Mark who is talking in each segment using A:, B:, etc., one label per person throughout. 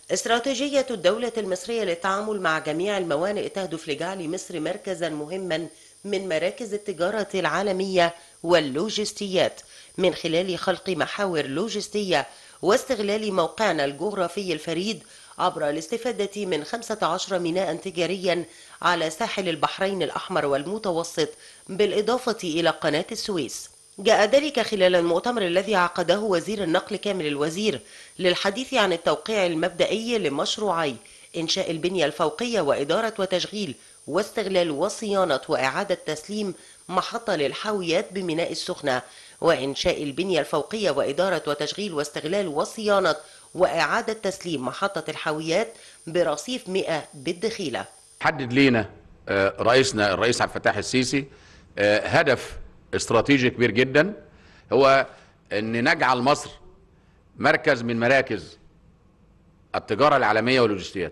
A: استراتيجية الدولة المصرية للتعامل مع جميع الموانئ تهدف لجعل مصر مركزا مهما من مراكز التجارة العالمية واللوجستيات من خلال خلق محاور لوجستية واستغلال موقعنا الجغرافي الفريد عبر الاستفادة من 15 ميناء تجاريا على ساحل البحرين الأحمر والمتوسط بالإضافة إلى قناة السويس جاء ذلك خلال المؤتمر الذي عقده وزير النقل كامل الوزير للحديث عن التوقيع المبدئي لمشروعي إنشاء البنية الفوقية وإدارة وتشغيل واستغلال وصيانة وإعادة تسليم محطة للحاويات بميناء السخنة وإنشاء البنية الفوقية وإدارة وتشغيل واستغلال وصيانة وإعادة تسليم محطة الحاويات برصيف 100 بالدخيلة
B: حدد لينا آه، رئيسنا الرئيس عبد الفتاح السيسي آه، هدف استراتيجي كبير جدا هو ان نجعل مصر مركز من مراكز التجاره العالميه واللوجستيات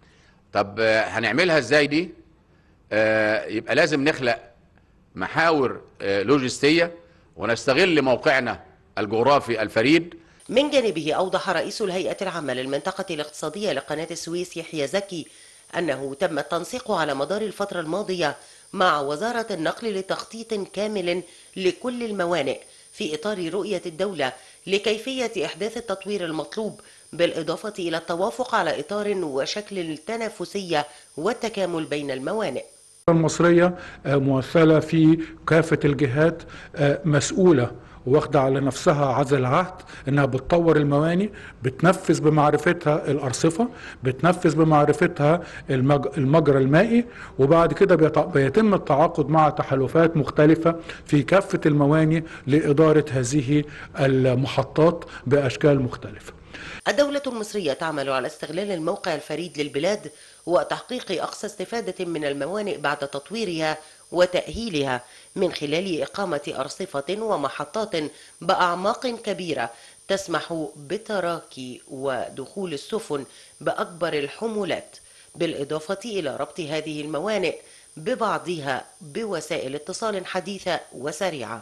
B: طب آه، هنعملها ازاي دي آه، يبقى لازم نخلق محاور آه، لوجستيه ونستغل موقعنا الجغرافي الفريد
A: من جانبه أوضح رئيس الهيئة العامة للمنطقة الاقتصادية لقناة السويس يحيى زكي أنه تم التنسيق على مدار الفترة الماضية مع وزارة النقل لتخطيط كامل لكل الموانئ في إطار رؤية الدولة لكيفية إحداث التطوير المطلوب بالإضافة إلى التوافق على إطار وشكل التنافسية والتكامل بين الموانئ
C: المصرية آه، ممثلة في كافة الجهات آه، مسؤولة واخدة على نفسها عزل العهد انها بتطور المواني بتنفذ بمعرفتها الارصفه بتنفذ بمعرفتها المج... المجرى المائي وبعد كده بيط... بيتم التعاقد مع تحالفات مختلفه في كافه المواني لاداره هذه المحطات باشكال مختلفه
A: الدولة المصرية تعمل على استغلال الموقع الفريد للبلاد وتحقيق أقصى استفادة من الموانئ بعد تطويرها وتأهيلها من خلال إقامة أرصفة ومحطات بأعماق كبيرة تسمح بتراكي ودخول السفن بأكبر الحمولات بالإضافة إلى ربط هذه الموانئ ببعضها بوسائل اتصال حديثة وسريعة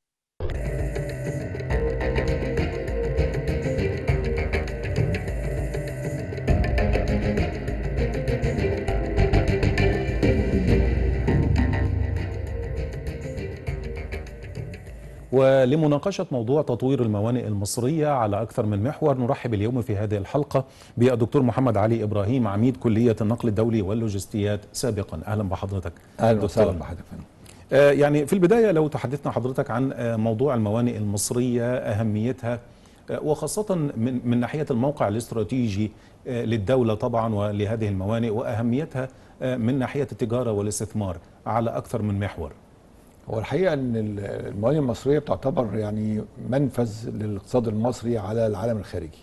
D: ولمناقشة موضوع تطوير الموانئ المصرية على أكثر من محور نرحب اليوم في هذه الحلقة بالدكتور محمد علي إبراهيم عميد كلية النقل الدولي واللوجستيات سابقا أهلا بحضرتك
E: اهلا
D: دكتور.
E: وسهلا بحضرتك فندم.
D: آه، يعني في البداية لو تحدثنا حضرتك عن آه، موضوع الموانئ المصرية أهميتها آه، وخاصة من من ناحية الموقع الاستراتيجي آه، للدولة طبعا ولهذه الموانئ وأهميتها آه، من ناحية التجارة والاستثمار على أكثر من محور
E: هو الحقيقه ان ال- الموانئ المصريه بتعتبر يعني منفذ للاقتصاد المصري على العالم الخارجي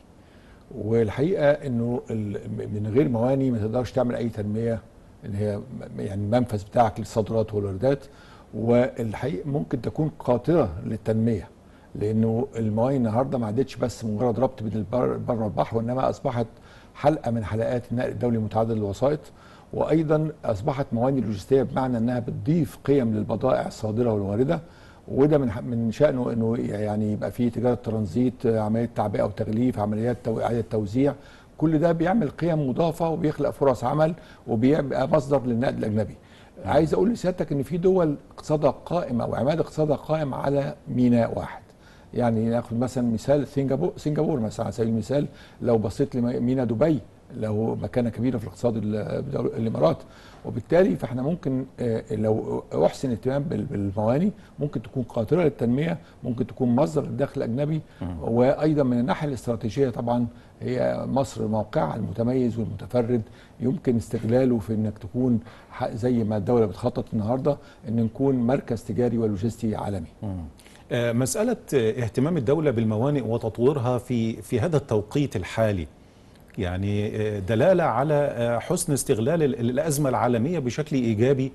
E: والحقيقه انه ال- من غير مواني ما تقدرش تعمل اي تنميه ان هي م- يعني المنفذ بتاعك للصادرات والواردات والحقيقه ممكن تكون قاطره للتنميه لانه المواني النهارده ما عادتش بس مجرد ربط بين البر البر والبحر وانما اصبحت حلقه من حلقات النقل الدولي متعدد الوسائط وايضا اصبحت مواني لوجستيه بمعنى انها بتضيف قيم للبضائع الصادره والوارده وده من من شانه انه يعني يبقى فيه تجاره ترانزيت عمليه تعبئه وتغليف عمليات تو- اعاده توزيع كل ده بيعمل قيم مضافه وبيخلق فرص عمل وبيبقى مصدر للنقد الاجنبي عايز اقول لسيادتك ان في دول اقتصادها قائم او عماد اقتصادها قائم على ميناء واحد يعني ناخد مثلا مثال سنغافور سنغافور مثلا على سبيل المثال لو بصيت لميناء دبي له مكانه كبيره في الاقتصاد ال- بدول- الامارات وبالتالي فاحنا ممكن آه، لو احسن اهتمام بال- بالمواني ممكن تكون قاطره للتنميه ممكن تكون مصدر للدخل الاجنبي وايضا من الناحيه الاستراتيجيه طبعا هي مصر موقعها المتميز والمتفرد يمكن استغلاله في انك تكون ح- زي ما الدوله بتخطط النهارده ان نكون مركز تجاري ولوجستي عالمي
D: آه، مسألة آه، اهتمام الدولة بالموانئ وتطويرها في في هذا التوقيت الحالي يعني آه، دلالة على آه، حسن استغلال ال- الأزمة العالمية بشكل إيجابي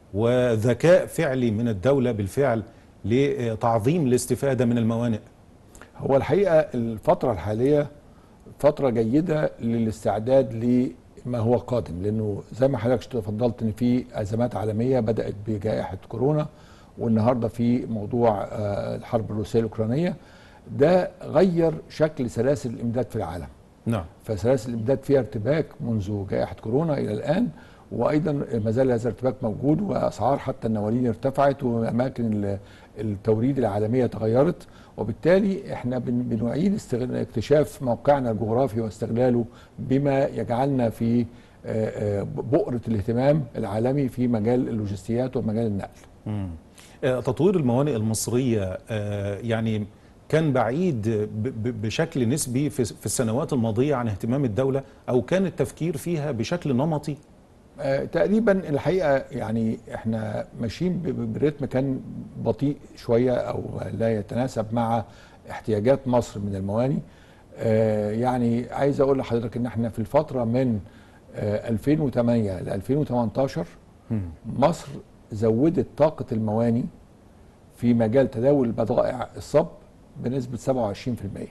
D: وذكاء فعلي من الدولة بالفعل لتعظيم الاستفادة من الموانئ
E: هو الحقيقه الفتره الحاليه فتره جيده للاستعداد لما هو قادم لانه زي ما حضرتك تفضلت ان في ازمات عالميه بدات بجائحه كورونا والنهارده في موضوع آه، الحرب الروسيه الاوكرانيه ده غير شكل سلاسل الامداد في العالم
D: نعم
E: فسلاسل الامداد فيها ارتباك منذ جائحه كورونا الى الان وايضا ما زال هذا الارتباك موجود واسعار حتى النوالين ارتفعت واماكن ال- التوريد العالميه تغيرت وبالتالي احنا بن- بنعيد استغل- اكتشاف موقعنا الجغرافي واستغلاله بما يجعلنا في آه، آه، بؤره الاهتمام العالمي في مجال اللوجستيات ومجال النقل.
D: مم. آه، تطوير الموانئ المصرية آه، يعني كان بعيد ب- ب- بشكل نسبي في في السنوات الماضية عن اهتمام الدولة أو كان التفكير فيها بشكل نمطي
E: آه، تقريبا الحقيقه يعني احنا ماشيين ب- ب- برتم كان بطيء شويه او لا يتناسب مع احتياجات مصر من المواني آه، يعني عايز اقول لحضرتك ان احنا في الفتره من آه، 2008 ل 2018 مصر زودت طاقه المواني في مجال تداول البضائع الصب بنسبه 27%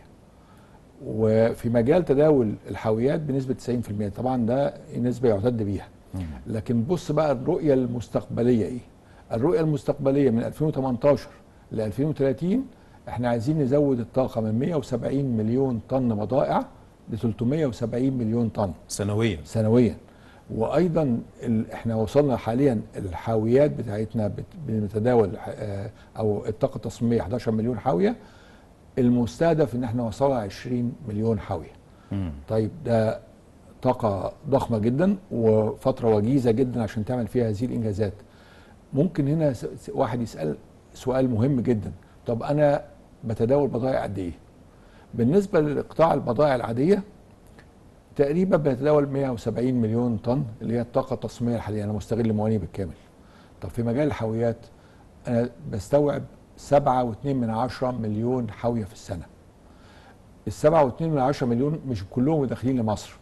E: وفي مجال تداول الحاويات بنسبه 90% طبعا ده نسبه يعتد بيها لكن بص بقى الرؤيه المستقبليه ايه الرؤيه المستقبليه من 2018 ل 2030 احنا عايزين نزود الطاقه من 170 مليون طن بضائع ل 370 مليون طن
D: سنويا
E: سنويا وايضا ال- احنا وصلنا حاليا الحاويات بتاعتنا بت- بنتداول آه، او الطاقه التصميميه 11 مليون حاويه المستهدف ان احنا نوصلها 20 مليون حاويه
D: مم.
E: طيب ده طاقه ضخمه جدا وفتره وجيزه جدا عشان تعمل فيها هذه الانجازات ممكن هنا س- س- واحد يسال سؤال مهم جدا طب انا بتداول بضائع قد ايه بالنسبه لقطاع البضائع العاديه تقريبا بيتداول 170 مليون طن اللي هي الطاقه التصميميه الحاليه انا مستغل مواني بالكامل طب في مجال الحاويات انا بستوعب 7.2 من عشرة مليون حاويه في السنه السبعة واتنين من عشرة مليون مش كلهم داخلين لمصر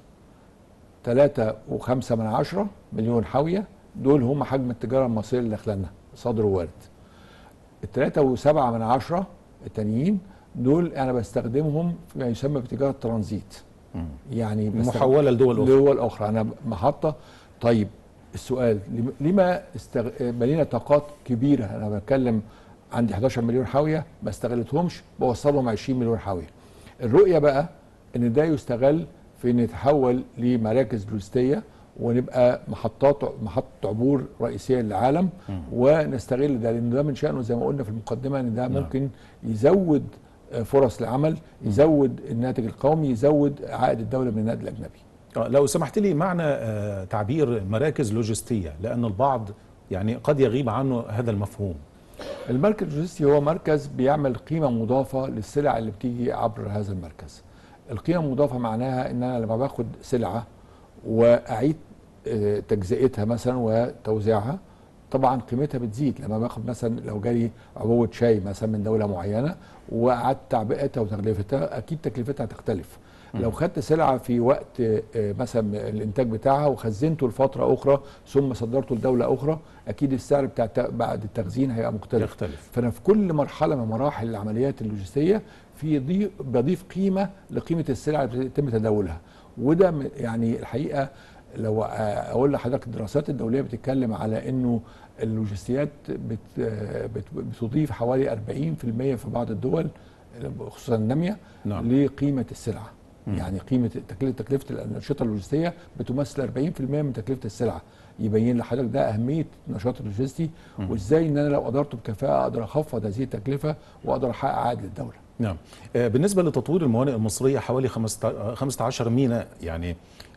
E: تلاتة وخمسة من عشرة مليون حاوية دول هم حجم التجارة المصرية اللي داخلنا صادر ووارد التلاتة وسبعة من عشرة التانيين دول أنا بستخدمهم فيما يسمى بتجارة ترانزيت يعني بستخدم-
D: محولة لدول أخرى.
E: لدول أخرى أنا محطة طيب السؤال لم- لما استغ... بنينا طاقات كبيرة أنا بتكلم عندي 11 مليون حاوية ما استغلتهمش بوصلهم 20 مليون حاوية الرؤية بقى ان ده يستغل في ان يتحول لمراكز لوجستيه ونبقى محطات محطه عبور رئيسيه للعالم ونستغل ده لان ده من شانه زي ما قلنا في المقدمه ان ده ممكن يزود آه، فرص العمل يزود الناتج القومي يزود عائد الدوله من النقد الاجنبي
D: آه، لو سمحت لي معنى آه، تعبير مراكز لوجستية لأن البعض يعني قد يغيب عنه هذا المفهوم
E: المركز اللوجستي هو مركز بيعمل قيمة مضافة للسلع اللي بتيجي عبر هذا المركز القيمة المضافة معناها ان انا لما باخد سلعة واعيد آه، تجزئتها مثلا وتوزيعها طبعا قيمتها بتزيد لما باخد مثلا لو جالي عبوة شاي مثلا من دولة معينة وقعدت تعبئتها وتغلفتها اكيد تكلفتها هتختلف لو خدت سلعة في وقت آه، مثلا الانتاج بتاعها وخزنته لفترة اخرى ثم صدرته لدولة اخرى اكيد السعر بتاع الت- بعد التخزين هيبقى مختلف
D: يختلف.
E: فانا في كل مرحله من مراحل العمليات اللوجستيه في ضي- بضيف قيمه لقيمه السلع اللي بيتم تداولها وده م- يعني الحقيقه لو آه، اقول لحضرتك الدراسات الدوليه بتتكلم على انه اللوجستيات بت آه، بت- بتضيف حوالي 40% في بعض الدول خصوصا الناميه
D: نعم.
E: لقيمه السلعه يعني قيمه تكلفه تكلفه الانشطه اللوجستيه بتمثل 40% من تكلفه السلعه يبين لحضرتك ده اهميه النشاط اللوجستي وازاي ان انا لو قدرته بكفاءه اقدر اخفض هذه التكلفه واقدر احقق عائد للدوله
D: نعم آه، بالنسبة لتطوير الموانئ المصرية حوالي 15 15 ميناء يعني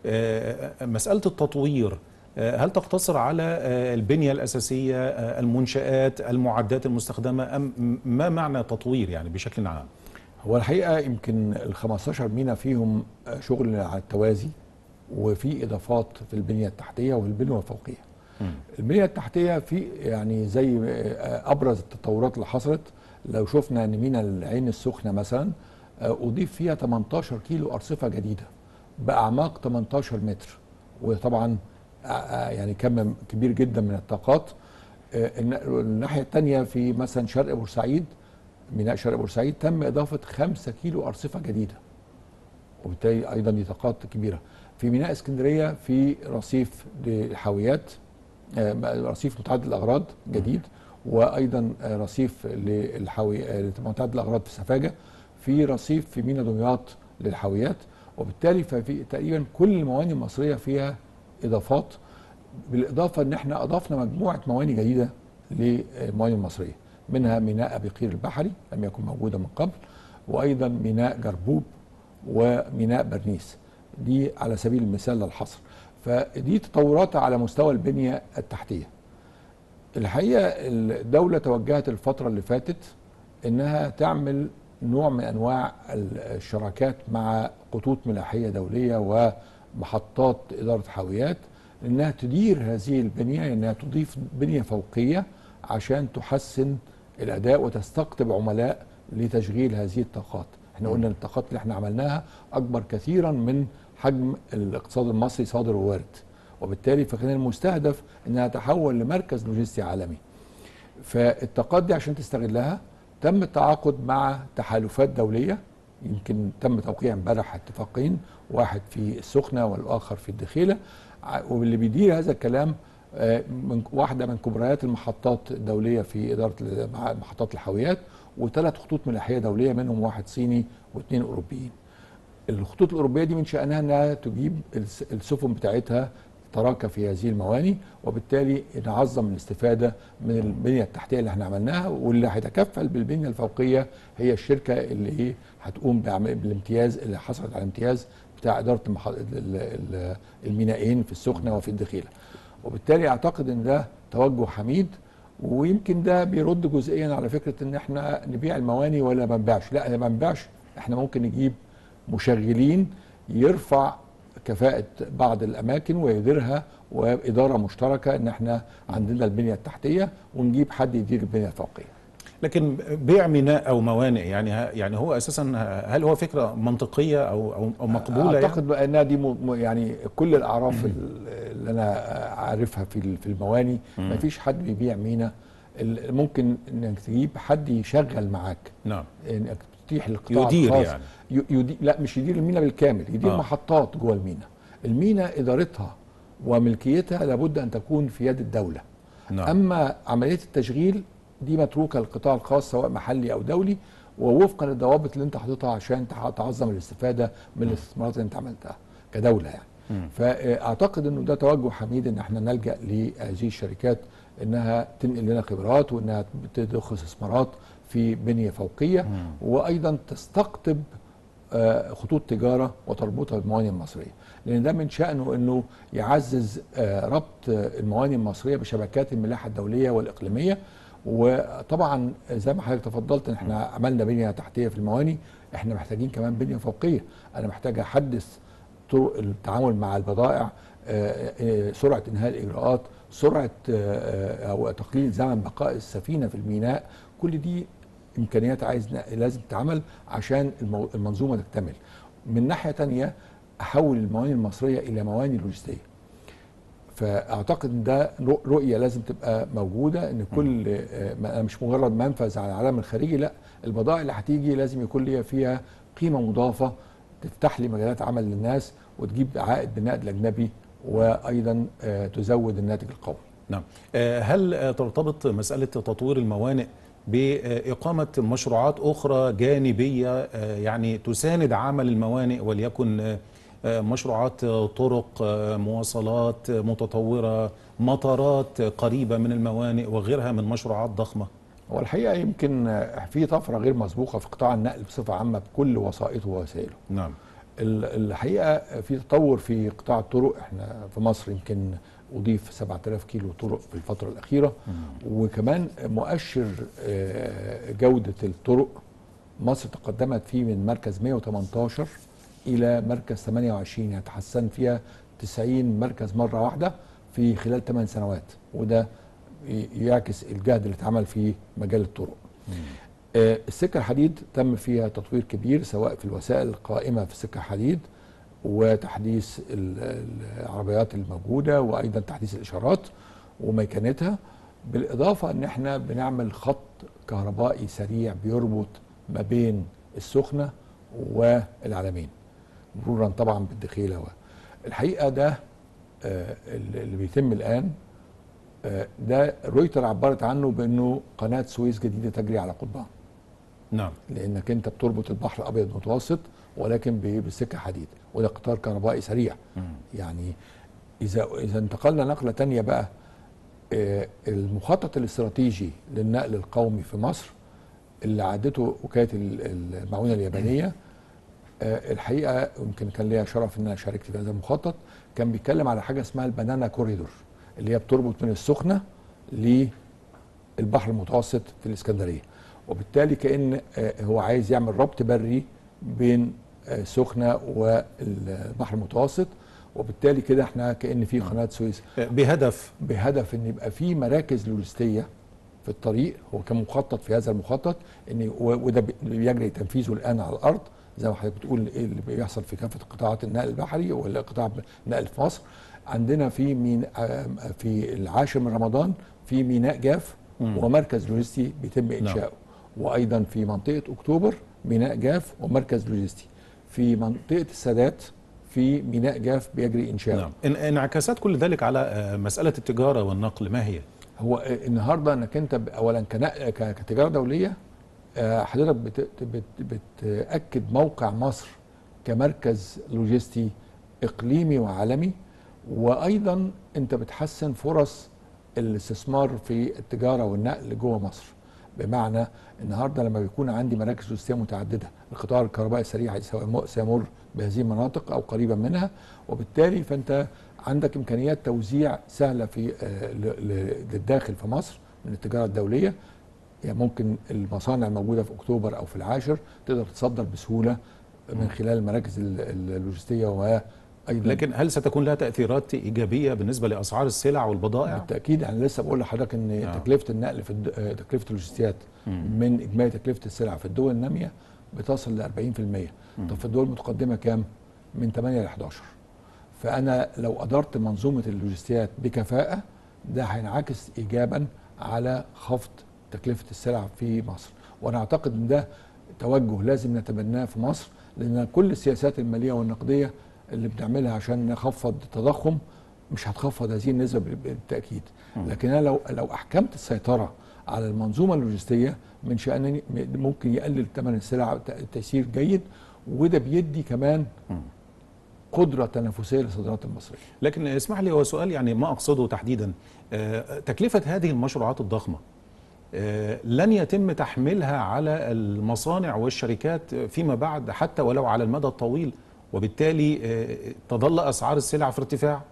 D: آه، مسألة التطوير آه، هل تقتصر على آه، البنية الأساسية آه، المنشآت المعدات المستخدمة أم ما معنى تطوير يعني بشكل عام
E: هو الحقيقه يمكن ال 15 مينا فيهم شغل على التوازي وفي اضافات في البنيه التحتيه وفي البنيه الفوقيه. البنيه التحتيه في يعني زي ابرز التطورات اللي حصلت لو شفنا ان مينا العين السخنه مثلا اضيف فيها 18 كيلو ارصفه جديده باعماق 18 متر وطبعا يعني كم كبير جدا من الطاقات الناحيه الثانيه في مثلا شرق بورسعيد ميناء شرق بورسعيد تم اضافه 5 كيلو ارصفه جديده وبالتالي ايضا دي طاقات كبيره في ميناء اسكندريه في رصيف للحاويات آه، رصيف متعدد الاغراض جديد وايضا آه، رصيف للحاوي آه، متعدد الاغراض في سفاجه في رصيف في ميناء دمياط للحاويات وبالتالي ففي تقريبا كل المواني المصريه فيها اضافات بالاضافه ان احنا اضفنا مجموعه مواني جديده للمواني المصريه منها ميناء ابي قير البحري لم يكن موجودا من قبل وايضا ميناء جربوب وميناء برنيس دي على سبيل المثال للحصر فدي تطورات على مستوى البنيه التحتيه الحقيقه الدوله توجهت الفتره اللي فاتت انها تعمل نوع من انواع الشراكات مع خطوط ملاحيه دوليه ومحطات اداره حاويات انها تدير هذه البنيه انها تضيف بنيه فوقيه عشان تحسن الاداء وتستقطب عملاء لتشغيل هذه الطاقات احنا قلنا الطاقات اللي احنا عملناها اكبر كثيرا من حجم الاقتصاد المصري صادر ووارد وبالتالي فكان المستهدف انها تحول لمركز لوجستي عالمي فالطاقات دي عشان تستغلها تم التعاقد مع تحالفات دوليه يمكن تم توقيع امبارح اتفاقين واحد في السخنه والاخر في الدخيله ع- واللي بيدير هذا الكلام آه، من واحده من كبريات المحطات الدوليه في اداره ال- مع- محطات الحاويات وثلاث خطوط ملاحيه دوليه منهم واحد صيني واثنين اوروبيين. الخطوط الاوروبيه دي من شانها انها تجيب الس- السفن بتاعتها تراكة في هذه المواني وبالتالي نعظم الاستفاده من البنيه التحتيه اللي احنا عملناها واللي هيتكفل بالبنيه الفوقيه هي الشركه اللي هي هتقوم بعمل- بالامتياز اللي حصلت على الامتياز بتاع اداره المح... ال- ال- المينائين في السخنه وفي الدخيله. وبالتالي اعتقد ان ده توجه حميد ويمكن ده بيرد جزئيا على فكره ان احنا نبيع المواني ولا ما نبيعش، لا ما نبيعش احنا ممكن نجيب مشغلين يرفع كفاءة بعض الأماكن ويديرها وإدارة مشتركة إن إحنا عندنا البنية التحتية ونجيب حد يدير البنية الفوقية.
D: لكن بيع ميناء او موانئ يعني ه- يعني هو اساسا هل هو فكره منطقيه او او, أو مقبوله
E: أعتقد
D: يعني؟
E: بقى إنها دي م- م- يعني كل الأعراف ال- اللي أنا عارفها في ال- في المواني ما فيش حد بيبيع مينا ال- ممكن إنك تجيب حد يشغل معاك
D: نعم
E: انك تتيح للقطاع
D: يدير
E: الخاص
D: يعني.
E: ي- يدير لا مش يدير المينا بالكامل يدير
D: آه.
E: آه. محطات جوه المينا المينا ادارتها وملكيتها لابد ان تكون في يد الدوله
D: نعم.
E: اما عمليه التشغيل دي متروكه للقطاع الخاص سواء محلي او دولي ووفقا للضوابط اللي انت حاططها عشان تع- تعظم الاستفاده من الاستثمارات اللي انت عملتها كدوله يعني فاعتقد انه ده توجه حميد ان احنا نلجا لهذه الشركات انها تنقل لنا خبرات وانها تضخ استثمارات في بنيه فوقيه وايضا تستقطب آه، خطوط تجاره وتربطها بالموانئ المصريه لان ده من شانه انه يعزز آه، ربط آه، الموانئ المصريه بشبكات الملاحه الدوليه والاقليميه وطبعا زي ما حضرتك تفضلت ان احنا عملنا بنيه تحتيه في الموانئ احنا محتاجين كمان بنيه فوقيه انا محتاج احدث طرق التعامل مع البضائع آه، آه، سرعه انهاء الاجراءات سرعه آه، آه، او تقليل زمن بقاء السفينه في الميناء كل دي امكانيات عايز لازم تتعمل عشان المو- المنظومه تكتمل من ناحيه تانية احول الموانئ المصريه الى موانئ لوجستيه فاعتقد ان ده رؤ- رؤيه لازم تبقى موجوده ان كل آه، ما- أنا مش مجرد منفذ على العالم الخارجي لا البضائع اللي هتيجي لازم يكون ليها فيها قيمه مضافه تفتح لي مجالات عمل للناس وتجيب عائد بالنقد الاجنبي وايضا آه، تزود الناتج القومي
D: نعم آه، هل آه، ترتبط مسألة تطوير الموانئ بإقامة مشروعات أخرى جانبية آه، يعني تساند عمل الموانئ وليكن آه، آه، مشروعات آه، طرق آه، مواصلات آه، متطورة مطارات آه، قريبة من الموانئ وغيرها من مشروعات ضخمة
E: هو الحقيقه يمكن آه، في طفره غير مسبوقه في قطاع النقل بصفه عامه بكل وسائطه ووسائله
D: نعم
E: ال- الحقيقه في تطور في قطاع الطرق احنا في مصر يمكن اضيف 7000 كيلو طرق في الفتره الاخيره وكمان مؤشر آه، جوده الطرق مصر تقدمت فيه من مركز 118 الى مركز 28 يعني تحسن فيها 90 مركز مره واحده في خلال 8 سنوات وده ي- يعكس الجهد اللي اتعمل في مجال الطرق آه، السكة الحديد تم فيها تطوير كبير سواء في الوسائل القائمة في السكة الحديد وتحديث ال- العربيات الموجودة وأيضا تحديث الإشارات وميكانتها بالإضافة أن احنا بنعمل خط كهربائي سريع بيربط ما بين السخنة والعلمين مرورا طبعا بالدخيلة و- الحقيقة ده آه، اللي بيتم الآن آه، ده رويتر عبرت عنه بأنه قناة سويس جديدة تجري على قضبان
D: نعم
E: لانك انت بتربط البحر الابيض المتوسط ولكن ب- بسكه حديد وده قطار كهربائي سريع يعني اذا اذا انتقلنا نقله تانية بقى آه، المخطط الاستراتيجي للنقل القومي في مصر اللي عدته وكاله ال- المعونه اليابانيه آه، الحقيقه يمكن كان ليا شرف ان انا شاركت في هذا المخطط كان بيتكلم على حاجه اسمها البنانا كوريدور اللي هي بتربط من السخنه للبحر المتوسط في الاسكندريه وبالتالي كان آه، هو عايز يعمل ربط بري بين آه، سخنه والبحر المتوسط وبالتالي كده احنا كان في قناه سويس
D: بهدف
E: بهدف ان يبقى في مراكز لوجستيه في الطريق هو كان مخطط في هذا المخطط ان و- وده بي- بيجري تنفيذه الان على الارض زي ما حضرتك بتقول ايه اللي بيحصل في كافه قطاعات النقل البحري ولا قطاع النقل في مصر عندنا في مين آم، في العاشر من رمضان في ميناء جاف ومركز لوجستي بيتم انشاؤه وايضا في منطقه اكتوبر ميناء جاف ومركز لوجستي في منطقه السادات في ميناء جاف بيجري انشاؤه
D: نعم إن- انعكاسات كل ذلك على آه، مسألة التجارة والنقل ما هي؟
E: هو النهارده انك انت ب- اولا كنق- ك- كتجاره دوليه آه، حضرتك بت- بت- بتاكد موقع مصر كمركز لوجستي اقليمي وعالمي وايضا انت بتحسن فرص الاستثمار في التجاره والنقل جوه مصر بمعنى النهارده لما بيكون عندي مراكز لوجستيه متعدده القطار الكهربائي السريع سواء م- سيمر بهذه المناطق او قريبا منها وبالتالي فانت عندك امكانيات توزيع سهله في آه، ل- ل- للداخل في مصر من التجاره الدوليه يعني ممكن المصانع الموجوده في اكتوبر او في العاشر تقدر تصدر بسهوله من خلال المراكز ال- ال- اللوجستيه وايضا
D: لكن هل ستكون لها تأثيرات إيجابية بالنسبة لأسعار السلع والبضائع؟
E: بالتاكيد انا لسه بقول لحضرتك ان
D: آه.
E: تكلفه النقل في الد... آه، تكلفه اللوجستيات من اجمالي تكلفه السلع في الدول الناميه بتصل ل 40% طب في الدول المتقدمه كام؟ من 8 ل 11 فانا لو ادرت منظومه اللوجستيات بكفاءه ده هينعكس ايجابا على خفض تكلفه السلع في مصر وانا اعتقد ان ده توجه لازم نتبناه في مصر لان كل السياسات الماليه والنقديه اللي بنعملها عشان نخفض التضخم مش هتخفض هذه النسبه بال- بالتاكيد لكن انا لو لو احكمت السيطره على المنظومه اللوجستيه من شانني ممكن يقلل ثمن السلع ت- تيسير جيد وده بيدي كمان قدره تنافسيه للصادرات المصريه
D: لكن اسمح لي هو سؤال يعني ما أقصده تحديدا آه، تكلفة هذه المشروعات الضخمة آه، لن يتم تحميلها على المصانع والشركات فيما بعد حتى ولو على المدى الطويل وبالتالي آه، تظل أسعار السلع في ارتفاع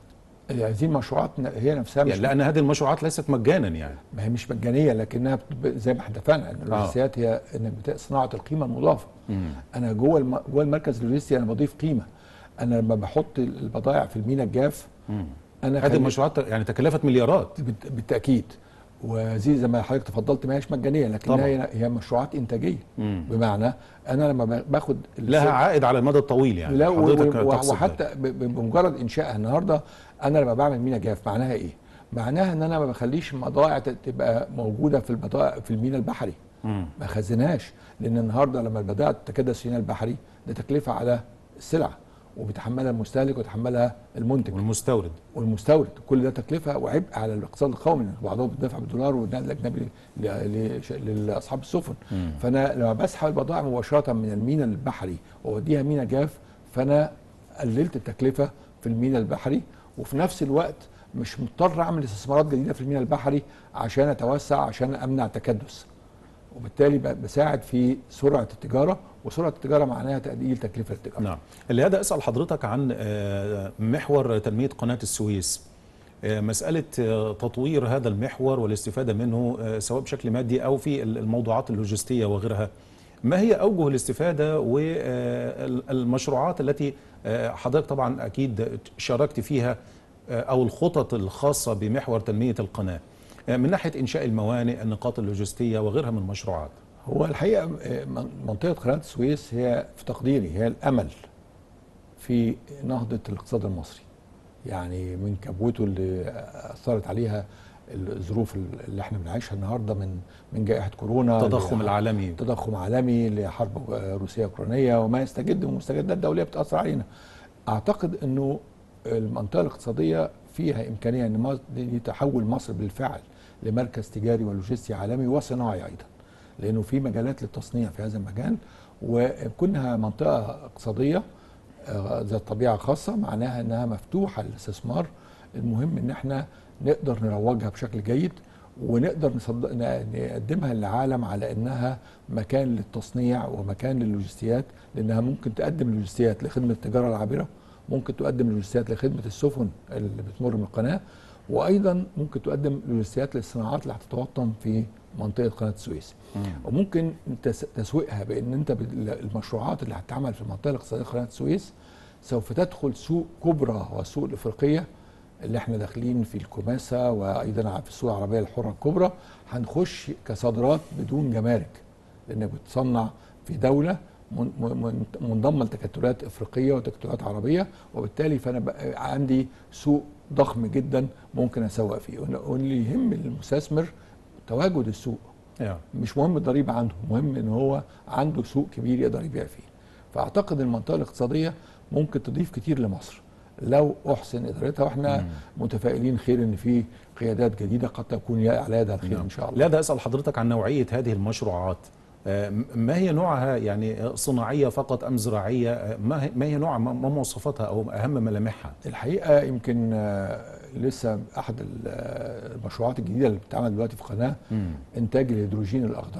E: هذه المشروعات ن- هي نفسها مش
D: يعني لأن هذه المشروعات ليست مجانا يعني
E: ما هي مش مجانيه لكنها بت- زي ما احنا اتفقنا ان اللوجستيات هي انك بت- صناعه القيمه المضافه انا جوه الم... جوه المركز اللوجستي انا بضيف قيمه انا لما بحط البضائع في المينا الجاف انا
D: هذه
E: خليت-
D: المشروعات يعني تكلفت مليارات
E: بالت- بالتاكيد وزي زي ما حضرتك تفضلت ما هيش مجانيه لكنها
D: طبعاً.
E: هي هي مشروعات انتاجيه بمعنى انا لما ب- باخد
D: لها
E: السلع-
D: عائد على المدى الطويل يعني
E: لا و-
D: حضرتك
E: و-
D: تقصد ذلك.
E: وحتى ب- ب- بمجرد انشائها النهارده انا لما بعمل مينا جاف معناها ايه؟ معناها ان انا ما بخليش مضائع ت- تبقى موجوده في البضائع في المينا البحري ما خزنهاش لان النهارده لما البضائع تتكدس في المينا البحري ده تكلفه على السلع وبيتحملها المستهلك ويتحملها المنتج
D: والمستورد
E: والمستورد كل ده تكلفه وعبء على الاقتصاد القومي لأن بعضهم بيدفع بالدولار والنقل الاجنبي ل- ل- لش- لاصحاب السفن فانا لما بسحب البضائع مباشره من المينا البحري واوديها مينا جاف فانا قللت التكلفه في المينا البحري وفي نفس الوقت مش مضطر اعمل استثمارات جديده في المينا البحري عشان اتوسع عشان امنع تكدس وبالتالي ب- بساعد في سرعه التجاره وسرعه التجاره معناها تقليل تكلفه التجاره
D: نعم اللي هذا اسال حضرتك عن آه، محور تنميه قناه السويس آه، مساله آه، تطوير هذا المحور والاستفاده منه آه، سواء بشكل مادي او في الموضوعات اللوجستيه وغيرها ما هي اوجه الاستفاده والمشروعات التي آه، حضرتك طبعا اكيد شاركت فيها آه، او الخطط الخاصه بمحور تنميه القناه آه، من ناحيه انشاء الموانئ النقاط اللوجستيه وغيرها من المشروعات
E: هو الحقيقه آه، من- منطقه قناه السويس هي في تقديري هي الامل في نهضه الاقتصاد المصري يعني من كبوته اللي اثرت عليها الظروف اللي احنا بنعيشها النهارده من من جائحه كورونا
D: التضخم
E: لح-
D: العالمي
E: تضخم عالمي لحرب روسيه اوكرانيه وما يستجد من المستجدات الدوليه بتاثر علينا. اعتقد انه المنطقه الاقتصاديه فيها امكانيه ان مصر- تحول مصر بالفعل لمركز تجاري ولوجستي عالمي وصناعي ايضا. لانه في مجالات للتصنيع في هذا المجال وكونها منطقه اقتصاديه آه، ذات طبيعه خاصه معناها انها مفتوحه للاستثمار المهم ان احنا نقدر نروجها بشكل جيد ونقدر نصد... ن- نقدمها للعالم على انها مكان للتصنيع ومكان للوجستيات لانها ممكن تقدم لوجستيات لخدمه التجاره العابره ممكن تقدم لوجستيات لخدمه السفن اللي بتمر من القناه وايضا ممكن تقدم لوجستيات للصناعات اللي هتتوطن في منطقه قناه السويس وممكن تس- تسويقها بان انت بال- المشروعات اللي هتتعمل في المنطقه الاقتصاديه قناه السويس سوف تدخل سوق كبرى والسوق الافريقيه اللي احنا داخلين في الكوماسه وايضا في السوق العربيه الحره الكبرى هنخش كصادرات بدون جمارك لانك بتصنع في دوله من- من- منضمه لتكتلات افريقيه وتكتلات عربيه وبالتالي فانا بقى عندي سوق ضخم جدا ممكن اسوق فيه وإن- واللي يهم المستثمر تواجد السوق
D: يعني.
E: مش مهم الضريبه عنده مهم ان هو عنده سوق كبير يقدر يبيع فيه فاعتقد المنطقه الاقتصاديه ممكن تضيف كتير لمصر لو احسن ادارتها واحنا متفائلين خير ان في قيادات جديده قد تكون يا- على يدها الخير ان شاء الله
D: لا ده اسال حضرتك عن نوعيه هذه المشروعات آه، ما هي نوعها يعني صناعيه فقط ام زراعيه آه، ما هي ما هي نوع ما ما مواصفاتها او اهم ملامحها
E: الحقيقه يمكن آه، لسه احد ال- آه، المشروعات الجديده اللي بتتعمل دلوقتي في قناه انتاج الهيدروجين الاخضر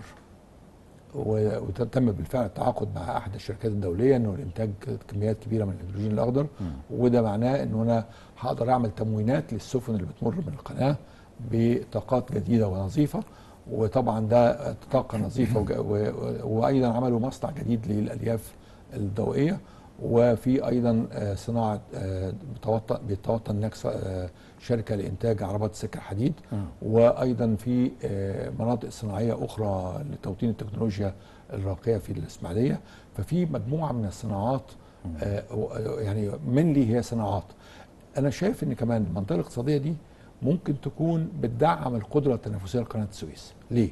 E: و- وتم بالفعل التعاقد مع احد الشركات الدوليه انه لانتاج كميات كبيره من الهيدروجين الاخضر وده معناه انه انا هقدر اعمل تموينات للسفن اللي بتمر من القناه بطاقات جديده ونظيفه وطبعا ده طاقه نظيفه وج- و- و- وايضا عملوا مصنع جديد للالياف الضوئيه وفي ايضا آه، صناعه آه، بتوطن بيتوطن هناك ص- آه، شركه لانتاج عربات السكه الحديد وايضا في آه، مناطق صناعيه اخرى لتوطين التكنولوجيا الراقيه في الاسماعيليه ففي مجموعه من الصناعات آه، و- يعني من لي هي صناعات انا شايف ان كمان المنطقه الاقتصاديه دي ممكن تكون بتدعم القدره التنافسيه لقناه السويس ليه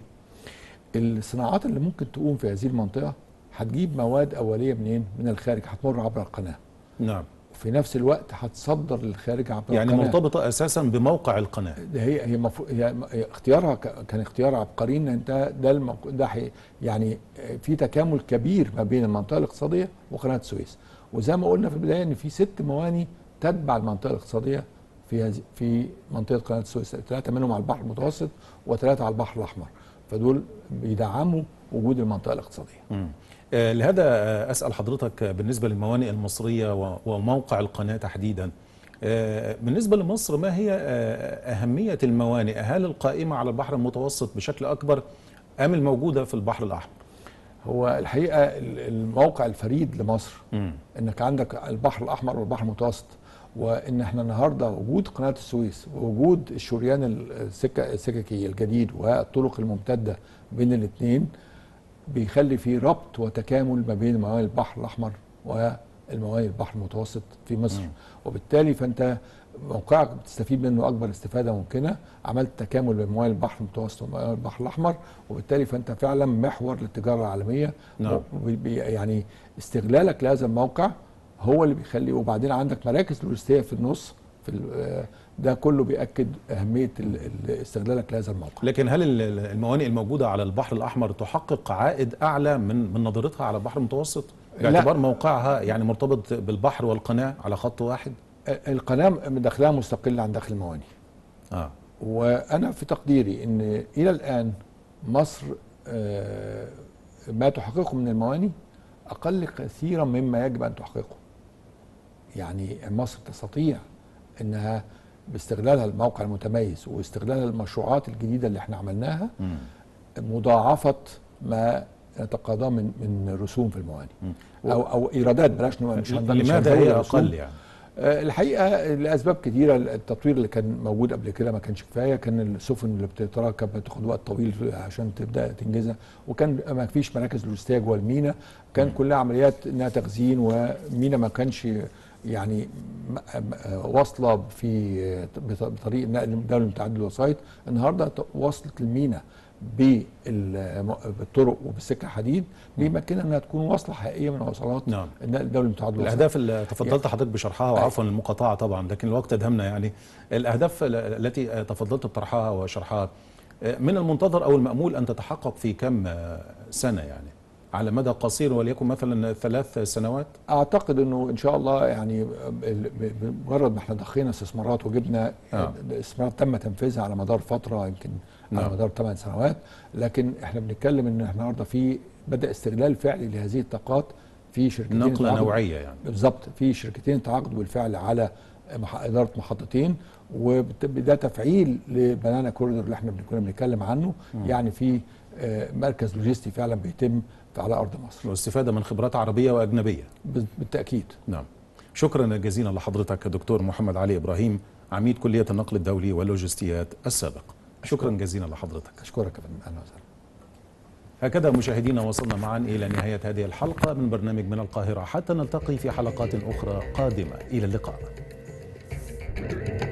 E: الصناعات اللي ممكن تقوم في هذه المنطقه هتجيب مواد اوليه منين من الخارج هتمر عبر القناه
D: نعم
E: وفي نفس الوقت هتصدر للخارج عبر
D: يعني
E: القناه
D: مرتبطه اساسا بموقع القناه
E: ده هي هي, مفروض هي هي اختيارها ك- كان اختيار عبقري ان انت ده الموق... ده حي... يعني في تكامل كبير ما بين المنطقه الاقتصاديه وقناه السويس وزي ما قلنا في البدايه ان في ست مواني تتبع المنطقه الاقتصاديه في هذه في منطقه قناه السويس ثلاثه منهم على البحر المتوسط وثلاثه على البحر الاحمر فدول بيدعموا وجود المنطقه الاقتصاديه
D: مم. آه، لهذا آه، اسال حضرتك آه، بالنسبه للموانئ المصريه و- وموقع القناه تحديدا آه، بالنسبه لمصر ما هي آه، اهميه الموانئ هل القائمه على البحر المتوسط بشكل اكبر ام الموجوده في البحر الاحمر
E: هو الحقيقه ال- الموقع الفريد لمصر
D: مم.
E: انك عندك البحر الاحمر والبحر المتوسط وان احنا النهارده وجود قناه السويس ووجود الشريان السكه السككي الجديد والطرق الممتده بين الاثنين بيخلي في ربط وتكامل ما بين موانئ البحر الاحمر والموانئ البحر المتوسط في مصر وبالتالي فانت موقعك بتستفيد منه اكبر استفاده ممكنه عملت تكامل بين موانئ البحر المتوسط وموانئ البحر الاحمر وبالتالي فانت فعلا محور للتجاره العالميه
D: نعم.
E: وبي- بي- يعني استغلالك لهذا الموقع هو اللي بيخلي وبعدين عندك مراكز لوجستيه في النص في ال- آه، ده كله بياكد اهميه ال- ال- استغلالك لهذا الموقع
D: لكن هل ال- ال- الموانئ الموجوده على البحر الاحمر تحقق عائد اعلى من من نظيرتها على البحر المتوسط
E: لا.
D: باعتبار موقعها يعني مرتبط بالبحر والقناه على خط واحد
E: آه، القناه داخلها مستقله عن داخل الموانئ
D: اه
E: وانا في تقديري ان الى الان مصر آه، ما تحققه من الموانئ اقل كثيرا مما يجب ان تحققه يعني مصر تستطيع انها باستغلالها الموقع المتميز واستغلال المشروعات الجديده اللي احنا عملناها مضاعفه ما نتقاضاه من من رسوم في الموانئ او او ايرادات بلاش نقول- مش هنضل- مش
D: لماذا
E: هنزود
D: هي
E: رسوم.
D: اقل يعني
E: آه، الحقيقه لاسباب كثيره التطوير اللي كان موجود قبل كده ما كانش كفايه كان السفن اللي بتتراكب بتاخد وقت طويل عشان تبدا تنجزها وكان ما فيش مراكز لوجستيه جوه المينا كان كلها عمليات انها تخزين ومينا ما كانش يعني م- م- واصله في بط- بطريق نقل دولي متعدد الوسائط النهارده ت- وصلت المينا بال- بالطرق وبالسكه الحديد بيمكنها انها تكون واصله حقيقيه من وصلات
D: نعم.
E: النقل الدولي متعدد الوسائط
D: الاهداف اللي تفضلت حضرتك بشرحها وعفوا المقاطعه طبعا لكن الوقت ادهمنا يعني الاهداف ال- التي تفضلت بطرحها وشرحها آه، من المنتظر او المامول ان تتحقق في كم آه، سنه يعني على مدى قصير وليكن مثلا ثلاث سنوات
E: اعتقد انه ان شاء الله يعني ال- ب- بمجرد ما احنا ضخينا استثمارات وجبنا
D: آه.
E: استثمارات تم تنفيذها على مدار فتره يمكن على
D: نعم.
E: مدار 8 سنوات لكن احنا بنتكلم ان احنا النهارده في بدا استغلال فعلي لهذه الطاقات في شركتين
D: نقله
E: تعاقدوا-
D: نوعيه يعني
E: بالظبط في شركتين تعاقدوا بالفعل على مح- اداره محطتين وده تفعيل لبنانا كوريدور اللي احنا كنا بنتكلم عنه يعني في آه، مركز لوجستي فعلا بيتم على ارض مصر
D: واستفاده من خبرات عربيه واجنبيه
E: بال- بالتاكيد
D: نعم شكرا جزيلا لحضرتك دكتور محمد علي ابراهيم عميد كليه النقل الدولي واللوجستيات السابق شكرا جزيلا لحضرتك
E: اشكرك يا فندم اهلا وسهلا
D: هكذا مشاهدينا وصلنا معا الى نهايه هذه الحلقه من برنامج من القاهره حتى نلتقي في حلقات اخرى قادمه الى اللقاء